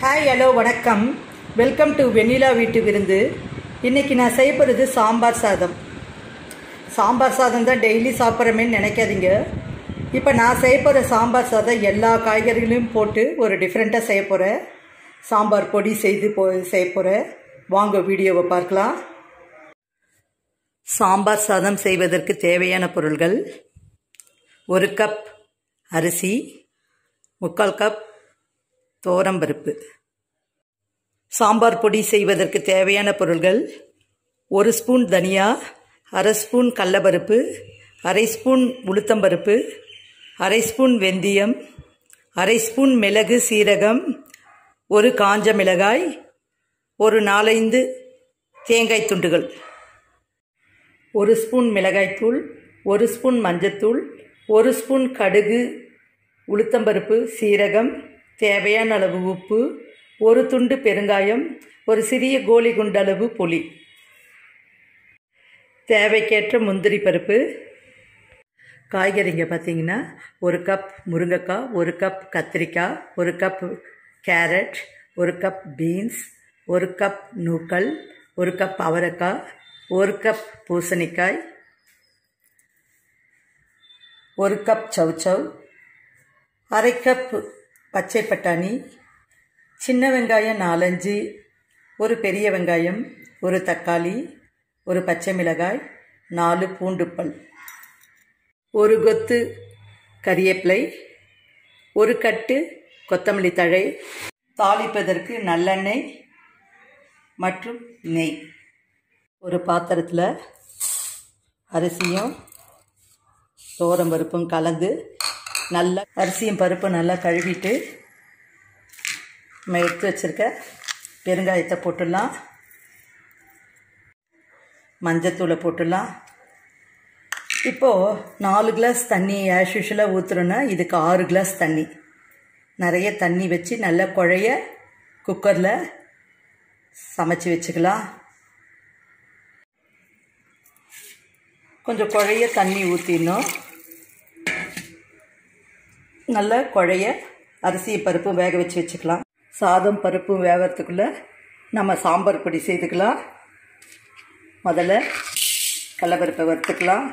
hi hello வணக்கம் welcome to Vennila வீட்டு விருந்து இன்னைக்கு நான் செய்ய போகிறது சாம்பார் சாதம் சாம்பார் சாதம் தான் டெய்லி சாப்பிட்றமேன்னு நினைக்காதீங்க இப்போ நான் செய்ய போகிற சாம்பார் சாதம் எல்லா காய்கறிகளையும் போட்டு ஒரு டிஃப்ரெண்ட்டாக செய்ய போகிறேன் சாம்பார் பொடி செய்து போ செய்ய போகிறேன் வாங்க வீடியோவை பார்க்கலாம் சாம்பார் சாதம் செய்வதற்கு தேவையான பொருள்கள் ஒரு கப் அரிசி முக்கால் கப் தோரம்பருப்பு சாம்பார் பொடி செய்வதற்கு தேவையான பொருள்கள் ஒரு ஸ்பூன் தனியா அரை ஸ்பூன் கடலப்பருப்பு அரை ஸ்பூன் உளுத்தம்பருப்பு அரை ஸ்பூன் வெந்தயம் அரை ஸ்பூன் மிளகு சீரகம் ஒரு காஞ்ச மிளகாய் ஒரு நாலைந்து தேங்காய் துண்டுகள் ஒரு ஸ்பூன் மிளகாய்த்தூள் ஒரு ஸ்பூன் மஞ்சத்தூள் ஒரு ஸ்பூன் கடுகு உளுத்தம்பருப்பு சீரகம் தேவையான அளவு உப்பு ஒரு துண்டு பெருங்காயம் ஒரு சிறிய கோலி குண்டளவு புளி தேவைக்கேற்ற முந்திரி பருப்பு காய்கறிங்க பார்த்தீங்கன்னா ஒரு கப் முருங்கைக்காய் ஒரு கப் கத்திரிக்காய் ஒரு கப் கேரட் ஒரு கப் பீன்ஸ் ஒரு கப் நூக்கல் ஒரு கப் அவரைக்காய் ஒரு கப் பூசணிக்காய் ஒரு கப் சவுச்சவ் அரை கப் பச்சை பட்டாணி சின்ன வெங்காயம் நாலஞ்சு ஒரு பெரிய வெங்காயம் ஒரு தக்காளி ஒரு பச்சை மிளகாய் நாலு பூண்டு பல் ஒரு கொத்து கரியப்பிலை ஒரு கட்டு கொத்தமல்லி தழை தாளிப்பதற்கு நல்லெண்ணெய் மற்றும் நெய் ஒரு பாத்திரத்தில் அரிசியும் தோரம் பருப்பும் கலந்து நல்லா அரிசியும் பருப்பும் நல்லா கழுவிட்டு நம்ம எடுத்து வச்சுருக்க பெருங்காயத்தை போட்டுடலாம் மஞ்சத்தூளை போட்டுடலாம் இப்போது நாலு கிளாஸ் தண்ணி ஆஸ் யூஷுவலாக ஊற்றுறோன்னா இதுக்கு ஆறு கிளாஸ் தண்ணி நிறைய தண்ணி வச்சு நல்லா குழைய குக்கரில் சமைச்சு வச்சுக்கலாம் கொஞ்சம் குழைய தண்ணி ஊற்றிடணும் நல்லா குழைய அரிசி பருப்பும் வேக வச்சு வச்சுக்கலாம் சாதம் பருப்பும் வேகிறதுக்குள்ளே நம்ம சாம்பார் பொடி செய்துக்கலாம் முதல்ல கடலப்பருப்பை வறுத்துக்கலாம்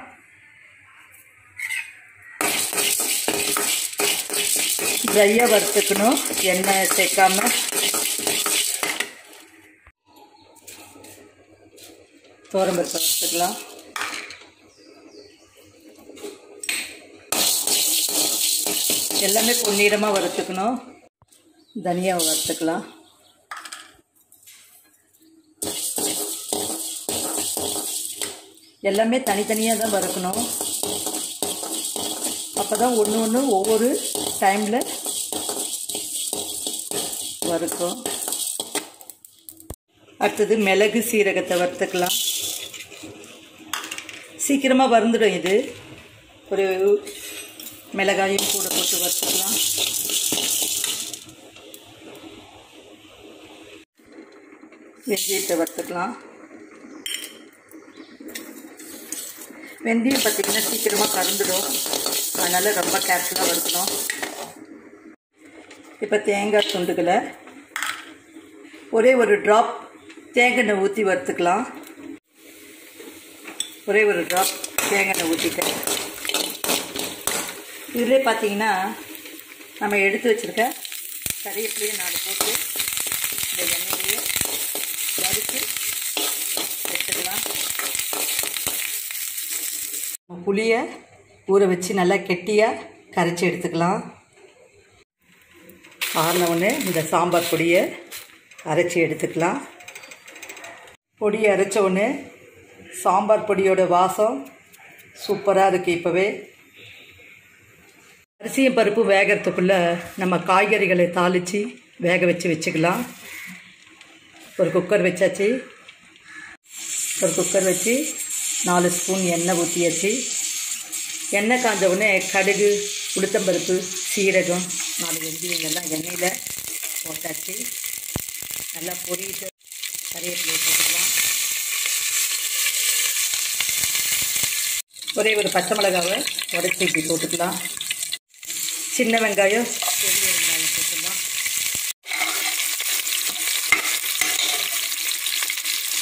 ட்ரையாக வறுத்துக்கணும் எண்ணெய் சேர்க்காம தோரம்பருப்பை வறுத்துக்கலாம் எல்லாமே பொன்னிறமாக வறுத்துக்கணும் தனியாவை வறுத்துக்கலாம் எல்லாமே தனித்தனியாக தான் வறுக்கணும் அப்போ தான் ஒன்று ஒன்று ஒவ்வொரு டைமில் வறுக்கும் அடுத்தது மிளகு சீரகத்தை வறுத்துக்கலாம் சீக்கிரமாக வறுந்துடும் இது ஒரு மிளகாயும் கூட போட்டு வறுத்துக்கலாம் வெந்தயத்தை வறுத்துக்கலாம் வெந்தயம் பார்த்திங்கன்னா சீக்கிரமாக கறந்துடும் அதனால் ரொம்ப கேர்ஃபுல்லாக வறுக்கணும் இப்போ தேங்காய் துண்டுகளை ஒரே ஒரு ட்ராப் தேங்காய் ஊற்றி வறுத்துக்கலாம் ஒரே ஒரு ட்ராப் தேங்காய் ஊற்றிட்டேன் இதிலே பார்த்தீங்கன்னா நம்ம எடுத்து வச்சுருக்க கறிவேப்பிலையை நாலு போட்டு இந்த எண்ணெயிலேயே வறுத்து எடுத்துக்கலாம் புளியை ஊற வச்சு நல்லா கெட்டியாக கரைச்சி எடுத்துக்கலாம் ஆறினவுடனே இந்த சாம்பார் பொடியை அரைச்சி எடுத்துக்கலாம் பொடியை அரைச்ச உடனே சாம்பார் பொடியோட வாசம் சூப்பராக இருக்குது இப்போவே அரிசியும் பருப்பு வேகிறதுக்குள்ளே நம்ம காய்கறிகளை தாளித்து வேக வச்சு வச்சுக்கலாம் ஒரு குக்கர் வச்சாச்சு ஒரு குக்கர் வச்சு நாலு ஸ்பூன் எண்ணெய் ஊற்றியாச்சு எண்ணெய் காஞ்ச உடனே கடுகு உளுத்தம்பருப்பு சீரகம் நாலு வெந்தயங்கள்லாம் எண்ணெயில் போட்டாச்சு நல்லா பொரியிட்டு கறிவேப்பிலை போட்டுக்கலாம் ஒரே ஒரு பச்சை மிளகாவை உடச்சி இப்படி போட்டுக்கலாம் சின்ன வெங்காயம் பெரிய வெங்காயம் போட்டுக்கலாம்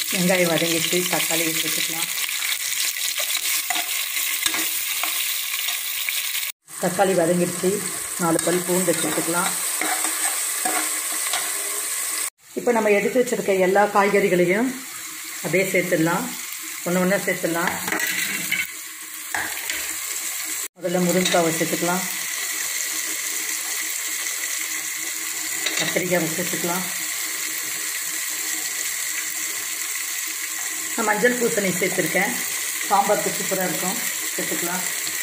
வெங்காயம் வதங்கிட்டு தக்காளி சேர்த்துக்கலாம் தக்காளி வதங்கிடுச்சு நாலு பல் பூண்டு சேர்த்துக்கலாம் இப்போ நம்ம எடுத்து வச்சுருக்க எல்லா காய்கறிகளையும் அப்படியே சேர்த்துடலாம் ஒன்று ஒன்றா சேர்த்துடலாம் முதல்ல முருங்கைக்காவை சேர்த்துக்கலாம் கத்திரிக்காவை சேர்த்துக்கலாம் நான் மஞ்சள் பூசணி சேர்த்துருக்கேன் சாம்பாருக்கு சூப்பராக இருக்கும் சேர்த்துக்கலாம்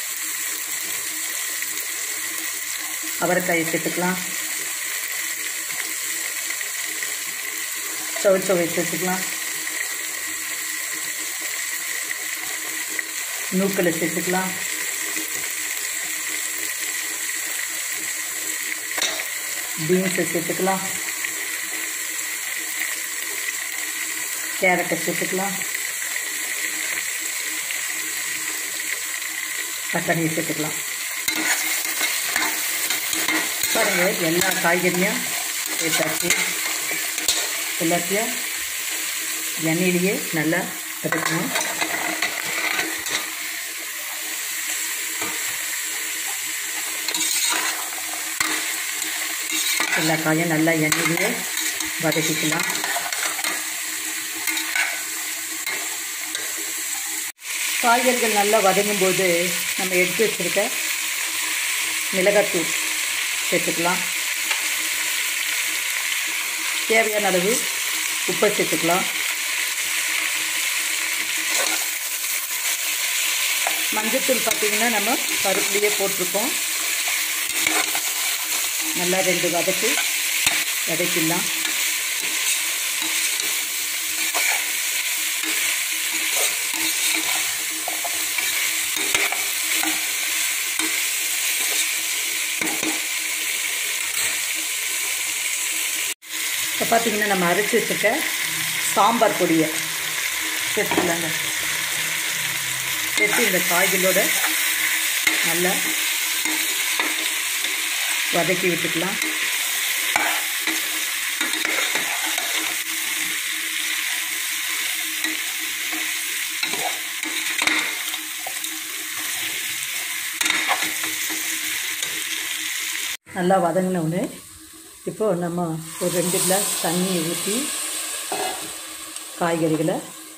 அவரைக்காயை சேர்த்துக்கலாம் சவுச்சவை சேர்த்துக்கலாம் நூக்களை சேர்த்துக்கலாம் பீன்ஸை சேர்த்துக்கலாம் கேரட்டை சேர்த்துக்கலாம் பட்டாணியை சேர்த்துக்கலாம் பாருங்கள் எல்லா காய்கறியும் சேர்த்தாச்சு எல்லாத்தையும் எண்ணெயிலேயே நல்லா வதக்கணும் எல்லா காயும் நல்லா எண்ணெயிலேயே வதக்கிக்கலாம் காய்கறிகள் நல்லா வதங்கும் போது நம்ம எடுத்து வச்சுருக்க மிளகாத்தூள் சேர்த்துக்கலாம் தேவையான அளவு உப்பை சேர்த்துக்கலாம் மஞ்சத்தூள் பார்த்திங்கன்னா நம்ம பருப்புலேயே போட்டிருக்கோம் நல்லா ரெண்டு வதக்கு வதக்கிடலாம் இப்போ பார்த்தீங்கன்னா நம்ம அரைச்சி வச்சுருக்க சாம்பார் பொடியை சேர்த்துக்கலாங்க சேர்த்து இந்த காய்களோட நல்லா வதக்கி விட்டுக்கலாம் நல்லா வதங்கினவுடனே இப்போது நம்ம ஒரு ரெண்டு கிளாஸ் தண்ணி ஊற்றி காய்கறிகளை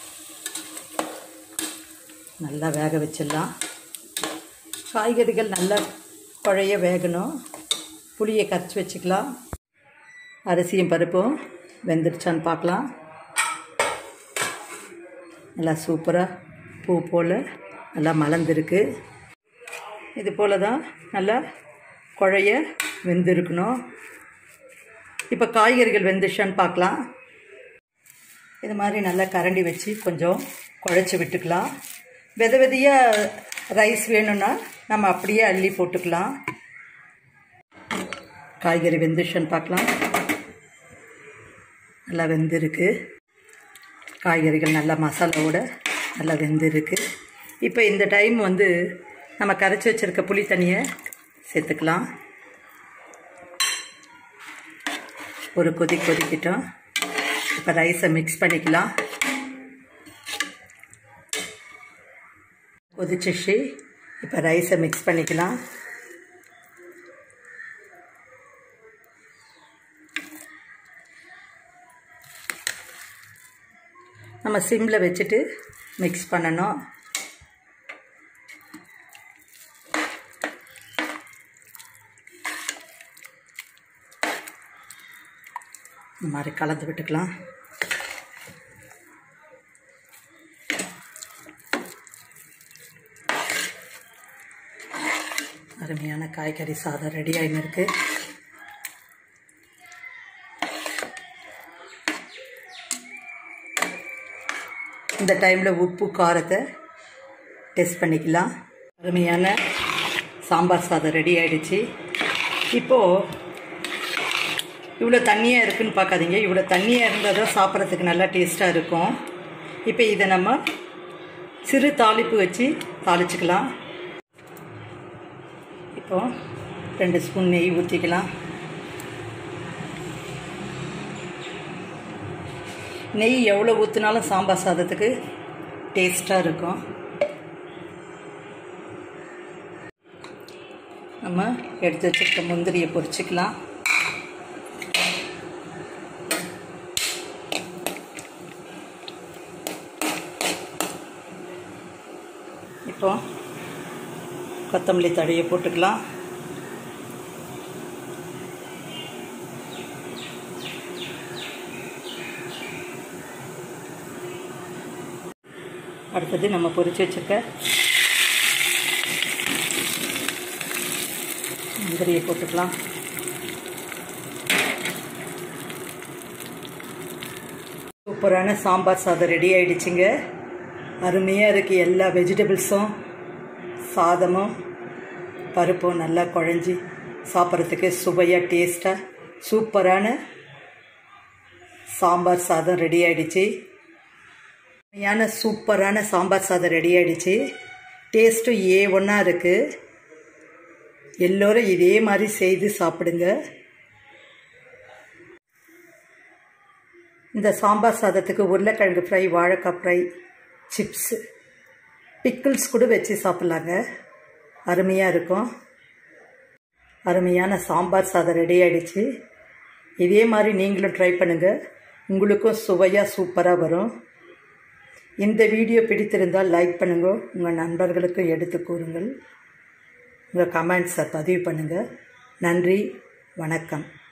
நல்லா வேக வச்சிடலாம் காய்கறிகள் நல்லா குழைய வேகணும் புளியை கரைச்சி வச்சுக்கலாம் அரிசியும் பருப்பும் வெந்துருச்சான்னு பார்க்கலாம் நல்லா சூப்பராக பூ போல் நல்லா மலர்ந்துருக்கு இது போல் தான் நல்லா குழைய வெந்திருக்கணும் இப்போ காய்கறிகள் வெந்துச்சான்னு பார்க்கலாம் இது மாதிரி நல்லா கரண்டி வச்சு கொஞ்சம் குழைச்சி விட்டுக்கலாம் வித விதையாக ரைஸ் வேணும்னா நம்ம அப்படியே அள்ளி போட்டுக்கலாம் காய்கறி வெந்துச்சான்னு பார்க்கலாம் நல்லா வெந்திருக்கு காய்கறிகள் நல்லா மசாலாவோட நல்லா வெந்திருக்கு இப்போ இந்த டைம் வந்து நம்ம கரைச்சி வச்சுருக்க புளி தண்ணியை சேர்த்துக்கலாம் ஒரு கொதி கொதிக்கிட்டோம் இப்போ ரைஸை மிக்ஸ் பண்ணிக்கலாம் கொதிச்சிச்சு இப்போ ரைஸை மிக்ஸ் பண்ணிக்கலாம் நம்ம சிம்மில் வச்சுட்டு மிக்ஸ் பண்ணணும் இந்த மாதிரி கலந்து விட்டுக்கலாம் அருமையான காய்கறி சாதம் ரெடி ஆகின்னு இருக்குது இந்த டைமில் உப்பு காரத்தை டெஸ்ட் பண்ணிக்கலாம் அருமையான சாம்பார் சாதம் ரெடி ஆகிடுச்சு இப்போது இவ்வளோ தண்ணியாக இருக்குதுன்னு பார்க்காதீங்க இவ்வளோ தண்ணியாக இருந்தால் தான் சாப்பிட்றதுக்கு நல்லா டேஸ்ட்டாக இருக்கும் இப்போ இதை நம்ம சிறு தாளிப்பு வச்சு தாளிச்சுக்கலாம் இப்போது ரெண்டு ஸ்பூன் நெய் ஊற்றிக்கலாம் நெய் எவ்வளோ ஊற்றினாலும் சாம்பார் சாதத்துக்கு டேஸ்ட்டாக இருக்கும் நம்ம எடுத்து வச்சுருக்க முந்திரியை பொரிச்சிக்கலாம் இப்போ கொத்தமல்லி தழையை போட்டுக்கலாம் அடுத்தது நம்ம பொரிச்சு வச்சுருக்க முந்திரியை போட்டுக்கலாம் சூப்பரான சாம்பார் சாதம் ரெடி ஆயிடுச்சுங்க அருமையாக இருக்குது எல்லா வெஜிடபிள்ஸும் சாதமும் பருப்பும் நல்லா குழஞ்சி சாப்பிட்றதுக்கு சுவையாக டேஸ்ட்டாக சூப்பரான சாம்பார் சாதம் ரெடி ஆயிடுச்சு உண்மையான சூப்பரான சாம்பார் சாதம் ரெடி ஆயிடுச்சு டேஸ்ட்டும் ஏ ஒன்றா இருக்குது எல்லோரும் இதே மாதிரி செய்து சாப்பிடுங்க இந்த சாம்பார் சாதத்துக்கு உருளைக்கிழங்கு ஃப்ரை வாழைக்காய் ஃப்ரை சிப்ஸு பிக்கிள்ஸ் கூட வச்சு சாப்பிட்லாங்க அருமையாக இருக்கும் அருமையான சாம்பார் சாதம் ரெடி ஆகிடுச்சு இதே மாதிரி நீங்களும் ட்ரை பண்ணுங்கள் உங்களுக்கும் சுவையாக சூப்பராக வரும் இந்த வீடியோ பிடித்திருந்தால் லைக் பண்ணுங்க உங்கள் நண்பர்களுக்கும் எடுத்து கூறுங்கள் உங்கள் கமெண்ட்ஸை பதிவு பண்ணுங்கள் நன்றி வணக்கம்